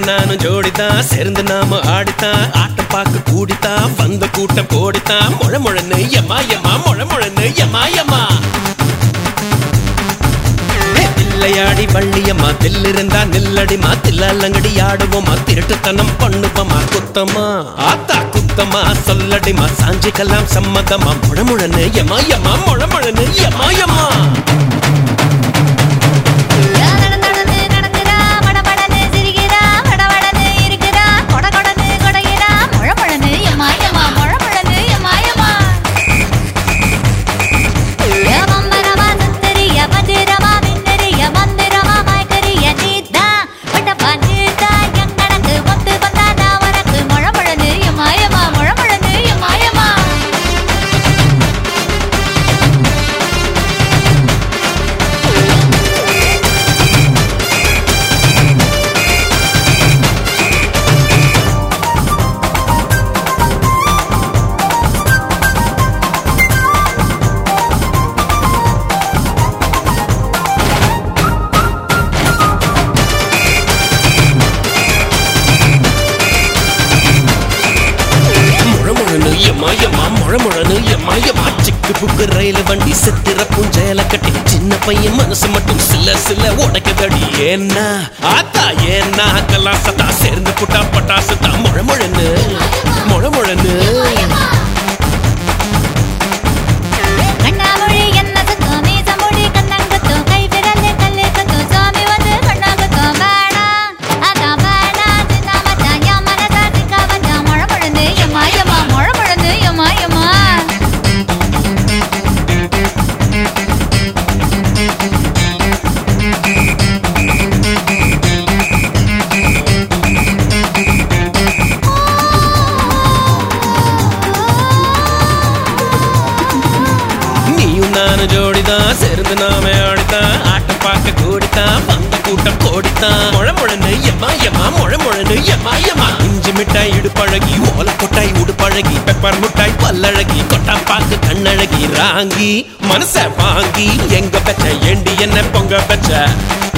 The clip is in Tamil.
நீயும் நானும் ஜோடிதான் சேர்ந்து நாம ஆடித்தான் ஆட்டம் பார்க்க கூடித்தான் வந்த கூட்டம் கோடித்தான் முழ முழன்னு எம்மா எம்மா முழ முழன்னு எம்மா எம்மா தில்லையாடி வள்ளியம்மா தில்லிருந்தா நில்லடிமா தில்லாலங்கடி ஆடுவோமா திருட்டுத்தனம் பண்ணுவோமா குத்தமா ஆத்தா குத்தமா சொல்லடிமா சாஞ்சிக்கலாம் சம்மதமா முழமுழன்னு எம்மா எம்மா முழமுழன்னு எம்மா எம்மா நடந்து நடந்து நடக்குறா படபடன்னு சிரிக்கிறா வடவடன்னு இருக்கிறா கொட கொடன்னு கொடைகிறா முழ முழன்னு எம்மா எம்மா முழ முழன்னு எம்மா எம்மா ஏமம்பரமா சுந்தரிய மந்திரமா மின்னறிய மந்திரமா மயக்கரிய நீதா வட்டப்பா நீதா எங்கனக்கு ஒத்து வந்தா நான் உனக்கு முழ முழன்னு எம்மா எம்மா முழ முழன்னு எம்மா எம்மா முழமுழனு எம்மா எம்மா முழமுழனு எம்மா எம்மா சிக்கு புக்கு ரயில் வண்டி சித்திர பூஞ்சையில கட்டி சின்ன பையன் மனசு மட்டும் சில சில உடைக்குதடி ஏன்னா ஆத்தா ஏன்னா கலாம் சத்தா சேர்ந்து புட்டா பட்டாசு தான் முழமுழனு முழமுழனு கண்ணாமொழி என்ன சுத்தம் மீசமொழி கண்ணங்கத்தும் கை விரல் கல்லு கத்தும் சாமி வந்து கண்ணாங்கத்தும் வேணாம் அதான் வேணாம் சின்ன மச்சான் என் மனசா சிக்க வச்சான் மழை முழந்து எம்மா எம்மா மழை முழந்து எம்மா எம்மா நீயும் நானும் ஜோடிதான் சேர்ந்து நாம ஆடித்தான் ஆட்டம் பார்க்க கூடித்தான் வந்த கூட்டம் கோடித்தான் முழமுழனு எம்மா எம்மா முழமுழனு எம்மா எம்மா இஞ்சி மிட்டாய் இடுப்பழகி ஓல கொட்டாய் உடுப்பழகி பெப்பர் முட்டாய் பல்லழகி கொட்டா பாக்கு கண்ணழகி ராங்கி மனச வாங்கி எங்க பெச்ச ஏண்டி என்ன பொங்க பெச்ச